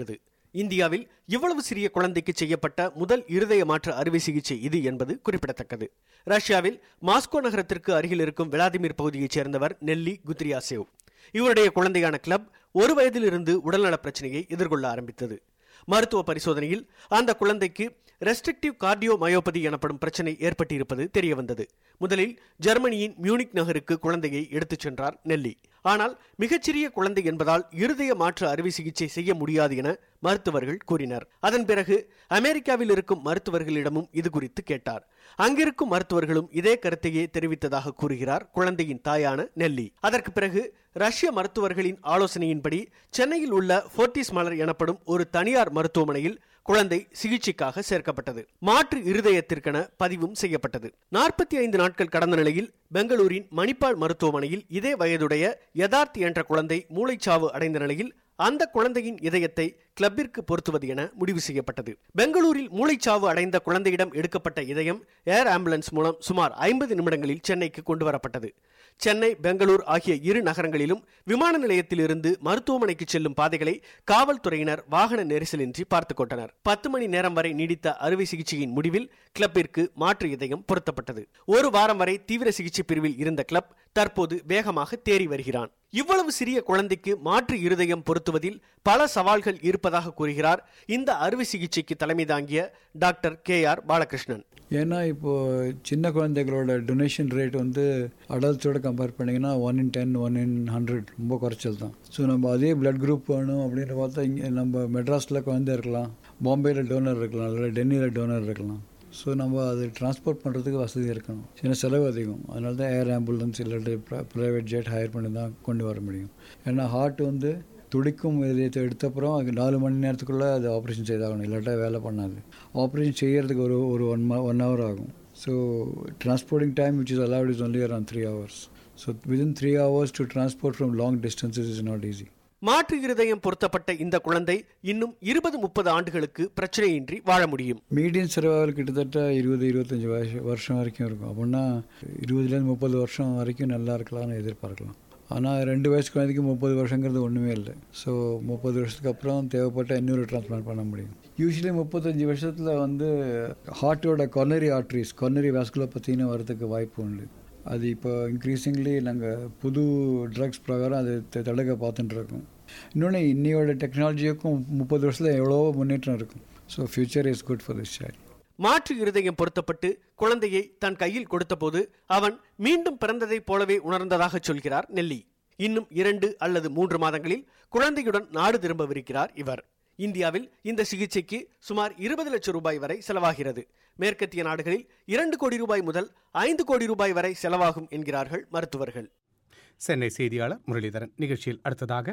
இந்தியாவில் இவ்வளவு சிறிய குழந்தைக்கு செய்யப்பட்ட முதல் இருதய மாற்று அறுவை சிகிச்சை இது என்பது குறிப்பிடத்தக்கது ரஷ்யாவில் மாஸ்கோ நகரத்திற்கு அருகில் இருக்கும் விளாதிமிர் பகுதியைச் சேர்ந்தவர் நெல்லி குத்ரியாசேவ் இவருடைய குழந்தையான கிளப் ஒரு வயதிலிருந்து உடல்நலப் பிரச்சனையை எதிர்கொள்ள ஆரம்பித்தது மருத்துவ பரிசோதனையில் அந்த குழந்தைக்கு ரெஸ்ட்ரிக்டிவ் கார்டியோ மயோபதி எனப்படும் பிரச்சனை ஏற்பட்டிருப்பது தெரியவந்தது முதலில் ஜெர்மனியின் மியூனிக் நகருக்கு குழந்தையை எடுத்துச் சென்றார் நெல்லி ஆனால் மிகச்சிறிய குழந்தை என்பதால் இருதய மாற்று அறுவை சிகிச்சை செய்ய முடியாது என மருத்துவர்கள் கூறினர் அதன் பிறகு அமெரிக்காவில் இருக்கும் மருத்துவர்களிடமும் இது குறித்து கேட்டார் அங்கிருக்கும் மருத்துவர்களும் இதே கருத்தையே தெரிவித்ததாக கூறுகிறார் குழந்தையின் தாயான நெல்லி அதற்கு பிறகு ரஷ்ய மருத்துவர்களின் ஆலோசனையின்படி சென்னையில் உள்ள போர்டிஸ் மலர் எனப்படும் ஒரு தனியார் மருத்துவமனையில் குழந்தை சிகிச்சைக்காக சேர்க்கப்பட்டது மாற்று இருதயத்திற்கென பதிவும் செய்யப்பட்டது நாற்பத்தி ஐந்து நாட்கள் கடந்த நிலையில் பெங்களூரின் மணிப்பால் மருத்துவமனையில் இதே வயதுடைய யதார்த் என்ற குழந்தை மூளைச்சாவு அடைந்த நிலையில் அந்த குழந்தையின் இதயத்தை கிளப்பிற்கு பொருத்துவது என முடிவு செய்யப்பட்டது பெங்களூரில் மூளைச்சாவு அடைந்த குழந்தையிடம் எடுக்கப்பட்ட இதயம் ஏர் ஆம்புலன்ஸ் மூலம் சுமார் ஐம்பது நிமிடங்களில் சென்னைக்கு கொண்டு வரப்பட்டது சென்னை பெங்களூர் ஆகிய இரு நகரங்களிலும் விமான நிலையத்திலிருந்து மருத்துவமனைக்கு செல்லும் பாதைகளை காவல்துறையினர் வாகன நெரிசலின்றி பார்த்துக் கொண்டனர் பத்து மணி நேரம் வரை நீடித்த அறுவை சிகிச்சையின் முடிவில் கிளப்பிற்கு மாற்று இதயம் பொருத்தப்பட்டது ஒரு வாரம் வரை தீவிர சிகிச்சை பிரிவில் இருந்த கிளப் தற்போது வேகமாக தேறி வருகிறான் இவ்வளவு சிறிய குழந்தைக்கு மாற்று இருதயம் பொருத்துவதில் பல சவால்கள் இருப்பதாக கூறுகிறார் இந்த அறுவை சிகிச்சைக்கு தலைமை தாங்கிய டாக்டர் கே ஆர் பாலகிருஷ்ணன் ஏன்னா இப்போது சின்ன குழந்தைகளோட டொனேஷன் ரேட் வந்து அடல்ட்ஸோட கம்பேர் பண்ணிங்கன்னா one in ten one in hundred ரொம்ப குறைச்சல் தான் ஸோ நம்ம அதே பிளட் குரூப் வேணும் அப்படின்னு பார்த்தா இங்கே நம்ம மெட்ராஸில் குழந்தை இருக்கலாம் பாம்பேயில் டோனர் இருக்கலாம் இல்லை டெல்லியில் டோனர் இருக்கலாம் ஸோ நம்ம அது டிரான்ஸ்போர்ட் பண்ணுறதுக்கு வசதி இருக்கணும் சின்ன செலவு அதிகம் அதனால தான் ஏர் ஆம்புலன்ஸ் இல்லாட்டி ப்ரைவேட் ஜெட் ஹையர் பண்ணி தான் கொண்டு வர முடியும் ஏன்னா ஹார்ட் வந்து துடிக்கும் இதயத்தை எடுத்தப்புறம் அது நாலு மணி நேரத்துக்குள்ளே அது ஆப்ரேஷன் செய்தாகணும் இல்லாட்டா வேலை பண்ணாது ஆப்ரேஷன் செய்யறதுக்கு ஒரு ஒரு ஒன் ஒன் ஹவர் ஆகும் so transporting time which is allowed is only around three hours so within three hours to transport from long distances is not easy மாற்று இருதயம் பொருத்தப்பட்ட இந்த குழந்தை இன்னும் இருபது முப்பது ஆண்டுகளுக்கு பிரச்சனையின்றி வாழ முடியும் மீடியம் சர்வைவல் கிட்டத்தட்ட இருபது இருபத்தஞ்சி வருஷம் வருஷம் வரைக்கும் இருக்கும் அப்படின்னா இருபதுலேருந்து முப்பது வருஷம் வரைக்கும் நல்லா இருக்கலாம்னு எதிர்பார்க்கலாம் ஆனால் ரெண்டு வயசு குழந்தைக்கு முப்பது வருஷங்கிறது ஒன்றுமே இல்லை ஸோ முப்பது வருஷத்துக்கு அப்புறம் தேவைப்பட்ட இன்னொரு டிரான்ஸ்பிளான்ட் பண்ண முடியும் யூஸ்வலி முப்பத்தஞ்சு வருஷத்தில் வந்து ஹார்ட்டோட கொர்னரி ஆர்ட்ரிஸ் கொர்னரி வேஸ்குலர் பற்றின வரதுக்கு வாய்ப்பு உண்டு அது இப்போ இன்க்ரீசிங்லி நாங்கள் புது ட்ரக்ஸ் பிரகாரம் அது தடுக்க பார்த்துட்டு இருக்கோம் இன்னொன்று இன்னையோட டெக்னாலஜிக்கும் முப்பது வருஷத்தில் எவ்வளோ முன்னேற்றம் இருக்கும் so future is good for this child மாற்று இருதயம் பொருத்தப்பட்டு குழந்தையை தன் கையில் கொடுத்தபோது அவன் மீண்டும் பிறந்ததைப் போலவே உணர்ந்ததாக சொல்கிறார் நெல்லி இன்னும் இரண்டு அல்லது மூன்று மாதங்களில் குழந்தையுடன் நாடு திரும்பவிருக்கிறார் இவர் இந்தியாவில் இந்த சிகிச்சைக்கு சுமார் இருபது லட்சம் ரூபாய் வரை செலவாகிறது மேற்கத்திய நாடுகளில் இரண்டு கோடி ரூபாய் முதல் ஐந்து கோடி ரூபாய் வரை செலவாகும் என்கிறார்கள் மருத்துவர்கள் சென்னை செய்தியாளர் முரளிதரன் நிகழ்ச்சியில் அடுத்ததாக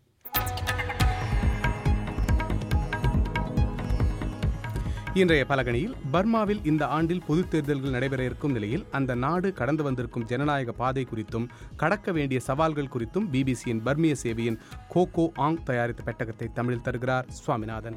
இன்றைய பலகணியில் பர்மாவில் இந்த ஆண்டில் பொதுத் தேர்தல்கள் நடைபெற இருக்கும் நிலையில் அந்த நாடு கடந்து வந்திருக்கும் ஜனநாயக பாதை குறித்தும் கடக்க வேண்டிய சவால்கள் குறித்தும் பிபிசியின் பர்மிய சேவையின் கோகோ ஆங் தயாரித்த பெட்டகத்தை தமிழில் தருகிறார் சுவாமிநாதன்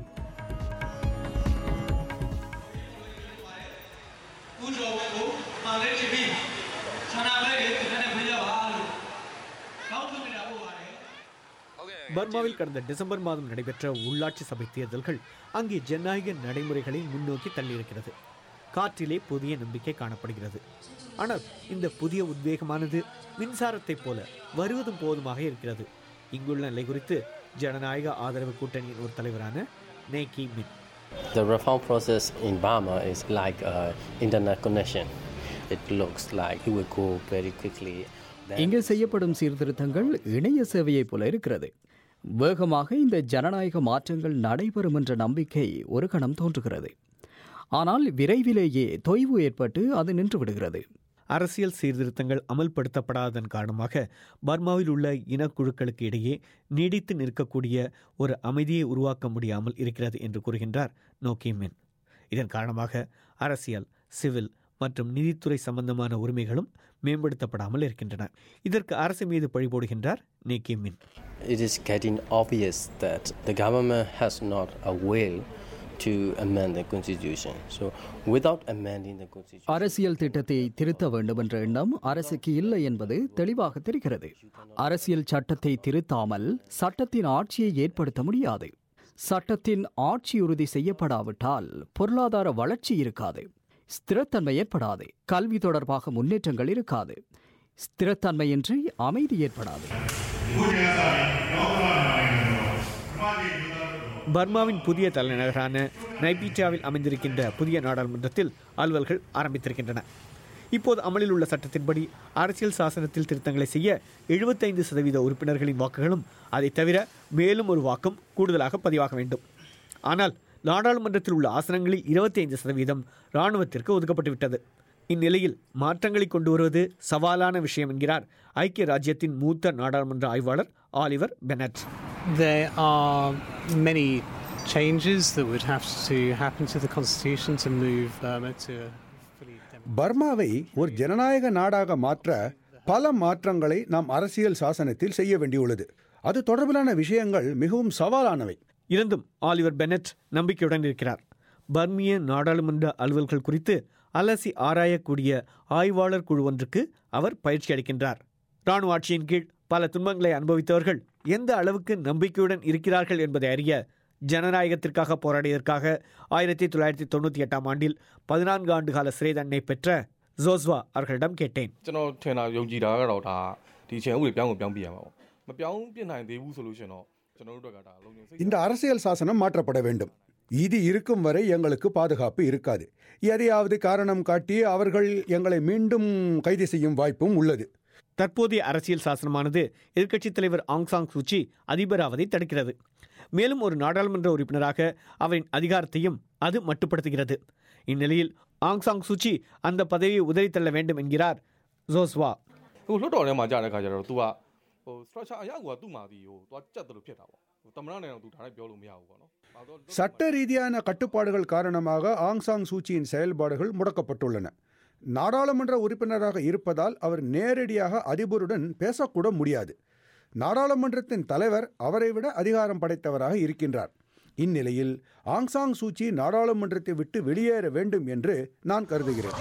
பர்மாவில் கடந்த டிசம்பர் மாதம் நடைபெற்ற உள்ளாட்சி சபை தேர்தல்கள் அங்கே ஜனநாயக நடைமுறைகளை முன்னோக்கி தள்ளியிருக்கிறது காற்றிலே புதிய நம்பிக்கை காணப்படுகிறது ஆனால் இந்த புதிய உத்வேகமானது மின்சாரத்தைப் போல வருவதும் போதுமாக இருக்கிறது இங்குள்ள நிலை குறித்து ஜனநாயக ஆதரவு கூட்டணியின் ஒரு தலைவரான நேக்கி மின் The reform process in Burma is like uh, internet connection. It looks like it will go very quickly. இங்கே செய்யப்படும் சீர்திருத்தங்கள் இணைய சேவையைப் போல இருக்கிறது வேகமாக இந்த ஜனநாயக மாற்றங்கள் நடைபெறும் என்ற நம்பிக்கை ஒரு கணம் தோன்றுகிறது ஆனால் விரைவிலேயே தொய்வு ஏற்பட்டு அது நின்று விடுகிறது அரசியல் சீர்திருத்தங்கள் அமல்படுத்தப்படாததன் காரணமாக பர்மாவில் உள்ள இனக்குழுக்களுக்கு இடையே நீடித்து நிற்கக்கூடிய ஒரு அமைதியை உருவாக்க முடியாமல் இருக்கிறது என்று கூறுகின்றார் நோக்கி மின் இதன் காரணமாக அரசியல் சிவில் மற்றும் நிதித்துறை சம்பந்தமான உரிமைகளும் மேம்படுத்தப்படாமல் இருக்கின்றன இதற்கு அரசு மீது பழிபோடுகின்றார் நேக்கி மின் It is getting obvious that the government has not a will to amend the constitution. So, without amending the constitution, அரசியல் திட்டத்தை திருத்த வேண்டும் என்ற எண்ணம் அரசுக்கு இல்லை என்பது தெளிவாக தெரிகிறது அரசியல் சட்டத்தை திருத்தாமல் சட்டத்தின் ஆட்சியை ஏற்படுத்த முடியாது சட்டத்தின் ஆட்சி உறுதி செய்யப்படாவிட்டால் பொருளாதார வளர்ச்சி இருக்காது ஸ்திரத்தன்மை ஏற்படாது கல்வி தொடர்பாக முன்னேற்றங்கள் இருக்காது ஸ்திரத்தன்மையின்றி அமைதி ஏற்படாது பர்மாவின் புதிய தலைநகரான நைபீட்டாவில் அமைந்திருக்கின்ற புதிய நாடாளுமன்றத்தில் அலுவல்கள் ஆரம்பித்திருக்கின்றன இப்போது அமலில் உள்ள சட்டத்தின்படி அரசியல் சாசனத்தில் திருத்தங்களை செய்ய எழுபத்தைந்து சதவீத உறுப்பினர்களின் வாக்குகளும் அதை தவிர மேலும் ஒரு வாக்கும் கூடுதலாக பதிவாக வேண்டும் ஆனால் நாடாளுமன்றத்தில் உள்ள ஆசனங்களில் இருபத்தி ஐந்து சதவீதம் இராணுவத்திற்கு ஒதுக்கப்பட்டுவிட்டது இந்நிலையில் மாற்றங்களை கொண்டு வருவது சவாலான விஷயம் என்கிறார் ஐக்கிய ராஜ்யத்தின் மூத்த நாடாளுமன்ற ஆய்வாளர் Oliver Bennett There are many changes that would have to happen to the constitution to move Burma to a fully பர்மாவை ஒரு ஜனநாயக நாடாக மாற்ற பல மாற்றங்களை நாம் அரசியல் சாசனத்தில் செய்ய வேண்டியுள்ளது அது தொடர்பிலான விஷயங்கள் மிகவும் சவாலானவை இருந்தும் ஆலிவர் பெனட் நம்பிக்கையுடன் இருக்கிறார் பர்மிய நாடாளுமன்ற அலுவல்கள் குறித்து அலசி ஆராயக்கூடிய ஆய்வாளர் குழு ஒன்றுக்கு அவர் பயிற்சி அளிக்கின்றார் ராணுவ ஆட்சியின் கீழ் பல துன்பங்களை அனுபவித்தவர்கள் எந்த அளவுக்கு நம்பிக்கையுடன் இருக்கிறார்கள் என்பதை அறிய ஜனநாயகத்திற்காக போராடியதற்காக ஆயிரத்தி தொள்ளாயிரத்தி தொண்ணூற்றி எட்டாம் ஆண்டில் பதினான்கு ஆண்டு கால சிறை தண்டனை பெற்ற ஜோஸ்வா அவர்களிடம் கேட்டேன் ကျွန်တော်ထင်တာယုံကြည်တာကတော့ဒါဒီချိန်ဥပဒေပြောင်းကိုပြောင်းပြရမှာပေါ့မပြောင်းပြနိုင်သေးဘူးဆိုလို့ရှိရင်တော့ကျွန်တော်တို့အတွက်ကဒါလုံခြုံစိတ် இந்த அரசியல் சாசனம் மாற்றப்பட வேண்டும் இது இருக்கும் வரை எங்களுக்கு பாதுகாப்பு இருக்காது எதையாவது காரணம் காட்டி அவர்கள் எங்களை மீண்டும் கைது செய்யும் வாய்ப்பும் உள்ளது தற்போதைய அரசியல் சாசனமானது எதிர்க்கட்சித் தலைவர் ஆங் சாங் சூச்சி அதிபராவதை தடுக்கிறது மேலும் ஒரு நாடாளுமன்ற உறுப்பினராக அவரின் அதிகாரத்தையும் அது மட்டுப்படுத்துகிறது இந்நிலையில் ஆங் சாங் சூச்சி அந்த பதவியை உதறித்தள்ள வேண்டும் என்கிறார் ஜோஸ்வா ဟိုလွတ်တော်ထဲမှာကြာတဲ့ခါကျတော့ तू ကဟို structure အရာကသူ့မှာဒီဟို तू ကြက်တယ်လို့ဖြစ်တာပေါ့ဟိုတမနာနဲ့တော့ तू ဒါလိုက်ပြောလို့မရဘူးပေါ့နော်ဒါတော့ சட்ட ரீதியான கட்டுப்பாடுகள் காரணமாக ஆங் சாங் சூச்சியின் செயல்பாடுகள் முடக்கப்பட்டுள்ளன நாடாளுமன்ற உறுப்பினராக இருப்பதால் அவர் நேரடியாக அதிபருடன் பேசக்கூட முடியாது நாடாளுமன்றத்தின் தலைவர் அவரை விட அதிகாரம் படைத்தவராக இருக்கின்றார் இந்நிலையில் ஆங் சாங் சூச்சி நாடாளுமன்றத்தை விட்டு வெளியேற வேண்டும் என்று நான் கருதுகிறேன்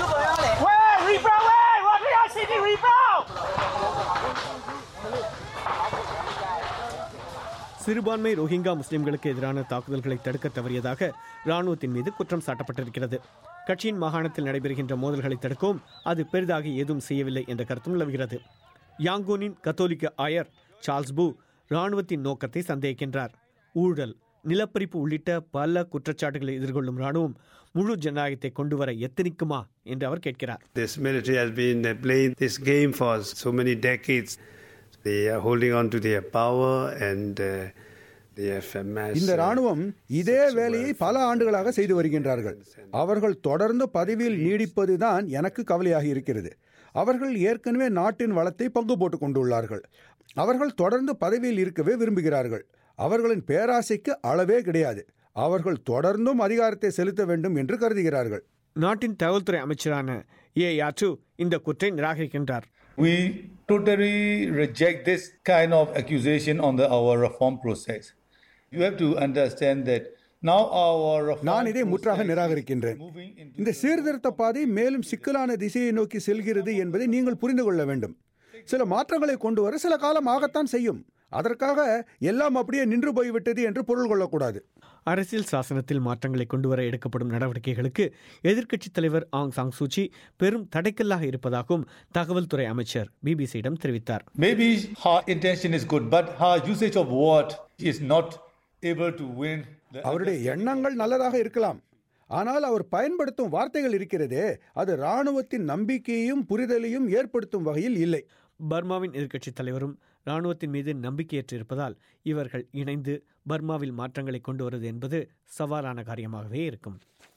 சிறுபான்மை ரோஹிங்கா முஸ்லிம்களுக்கு எதிரான தாக்குதல்களை தடுக்க தவறியதாக இராணுவத்தின் மீது குற்றம் சாட்டப்பட்டிருக்கிறது கட்சியின் மாகாணத்தில் நடைபெறுகின்ற மோதல்களை தடுக்கவும் அது பெரிதாக ஏதும் செய்யவில்லை என்ற கருத்தும் நிலவுகிறது யாங்கூனின் கத்தோலிக்க ஆயர் சார்ல்ஸ் பூ இராணுவத்தின் நோக்கத்தை சந்தேகிக்கின்றார் ஊழல் நிலப்பரிப்பு உள்ளிட்ட பல குற்றச்சாட்டுகளை எதிர்கொள்ளும் இராணுவம் முழு ஜனநாயகத்தை கொண்டு வர எத்தனிக்குமா என்று அவர் கேட்கிறார் This military has been uh, playing this game for so many decades. They are holding on to their power and uh, they have amassed. இந்த uh, ராணுவம் இதே வேலையை பல ஆண்டுகளாக செய்து வருகின்றார்கள் அவர்கள் தொடர்ந்து பதவியில் நீடிப்பதுதான் எனக்கு கவலையாக இருக்கிறது அவர்கள் ஏற்கனவே நாட்டின் வளத்தை பங்கு போட்டுக் கொண்டுள்ளார்கள் அவர்கள் தொடர்ந்து பதவியில் இருக்கவே விரும்புகிறார்கள் அவர்களின் பேராசைக்கு அளவே கிடையாது அவர்கள் தொடர்ந்தும் அதிகாரத்தை செலுத்த வேண்டும் என்று கருதுகிறார்கள் நாட்டின் தகவல்துறை அமைச்சரான ஏ யாச்சு இந்த குற்றை நிராகரிக்கின்றார் We totally reject this kind of accusation on the, our reform process. You have to understand that now our reform நான் இதை முற்றாக நிராகரிக்கின்றேன் இந்த சீர்திருத்த பாதை மேலும் சிக்கலான திசையை நோக்கி செல்கிறது என்பதை நீங்கள் புரிந்து கொள்ள வேண்டும் சில மாற்றங்களை கொண்டு வர சில காலம் ஆகத்தான் செய்யும் அதற்காக எல்லாம் அப்படியே நின்று போய்விட்டது என்று பொருள் கொள்ளக்கூடாது அரசியல் சாசனத்தில் மாற்றங்களை கொண்டுவர எடுக்கப்படும் நடவடிக்கைகளுக்கு எதிர்க்கட்சித் தலைவர் ஆங் சாங் சூச்சி பெரும் தடைக்கல்லாக இருப்பதாகவும் தகவல் துறை அமைச்சர் பிபிசியிடம் தெரிவித்தார் Maybe her intention is good, but her usage of word is not able to win. The அவருடைய எண்ணங்கள் நல்லதாக இருக்கலாம் ஆனால் அவர் பயன்படுத்தும் வார்த்தைகள் இருக்கிறதே அது இராணுவத்தின் நம்பிக்கையையும் புரிதலையும் ஏற்படுத்தும் வகையில் இல்லை பர்மாவின் எதிர்க்கட்சித் தலைவரும் இராணுவத்தின் மீது நம்பிக்கையற்று இருப்பதால் இவர்கள் இணைந்து பர்மாவில் மாற்றங்களை கொண்டு வருவது என்பது சவாலான காரியமாகவே இருக்கும்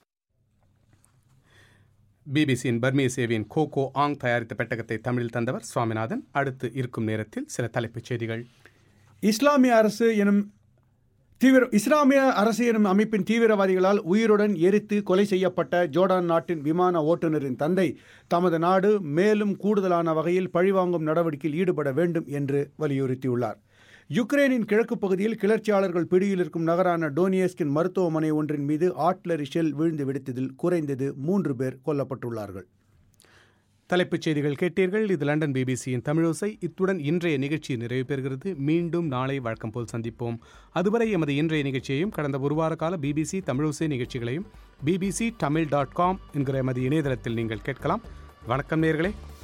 பிபிசியின் பர்மிய சேவையின் கோகோ ஆங் தயாரித்த பெட்டகத்தை தமிழில் தந்தவர் சுவாமிநாதன் அடுத்து இருக்கும் நேரத்தில் சில தலைப்புச் செய்திகள் இஸ்லாமிய அரசு எனும் தீவிர இஸ்லாமிய அரசு எனும் அமைப்பின் தீவிரவாதிகளால் உயிருடன் எரித்து கொலை செய்யப்பட்ட ஜோர்டான் நாட்டின் விமான ஓட்டுநரின் தந்தை தமது நாடு மேலும் கூடுதலான வகையில் பழிவாங்கும் நடவடிக்கையில் ஈடுபட வேண்டும் என்று வலியுறுத்தியுள்ளார் யுக்ரைனின் கிழக்கு பகுதியில் கிளர்ச்சியாளர்கள் பிடியில் இருக்கும் நகரான டோனியஸ்கின் மருத்துவமனை ஒன்றின் மீது ஆட்லரி ஷெல் வீழ்ந்து வெடித்ததில் குறைந்தது மூன்று பேர் கொல்லப்பட்டுள்ளார்கள் தலைப்புச் செய்திகள் கேட்டீர்கள் இது லண்டன் பிபிசியின் தமிழோசை இத்துடன் இன்றைய நிகழ்ச்சி நிறைவு பெறுகிறது மீண்டும் நாளை வழக்கம் போல் சந்திப்போம் அதுவரை எமது இன்றைய நிகழ்ச்சியையும் கடந்த ஒரு வார கால பிபிசி தமிழோசை நிகழ்ச்சிகளையும் பிபிசி தமிழ் டாட் காம் என்கிற எமது இணையதளத்தில் நீங்கள் கேட்கலாம் வணக்கம் நேர்களே